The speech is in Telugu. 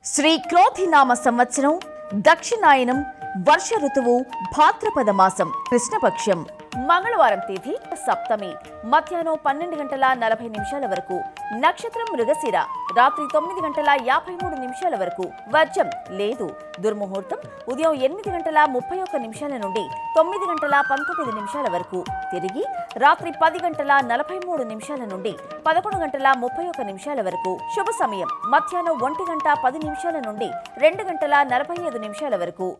శ్రీ క్రోధినామ సంవత్సరం దక్షిణాయనం వర్ష ఋతువు భాద్రపద మాసం కృష్ణపక్షం మంగళవారం తేదీ సప్తమి మధ్యాహ్నం పన్నెండు గంటల నలభై నిమిషాల వరకు నక్షత్రం మృగశిర రాత్రి తొమ్మిది గంటల యాభై మూడు నిమిషాల వరకు వర్జం లేదు దుర్ముహూర్తం ఉదయం ఎనిమిది గంటల ముప్పై ఒక్క నిమిషాల నుండి తొమ్మిది గంటల పంతొమ్మిది నిమిషాల వరకు తిరిగి రాత్రి పది గంటల నలభై మూడు నిమిషాల నుండి పదకొండు గంటల ముప్పై ఒక్క నిమిషాల వరకు శుభ సమయం మధ్యాహ్నం ఒంటి గంట పది నిమిషాల నుండి రెండు గంటల నలభై ఐదు నిమిషాల వరకు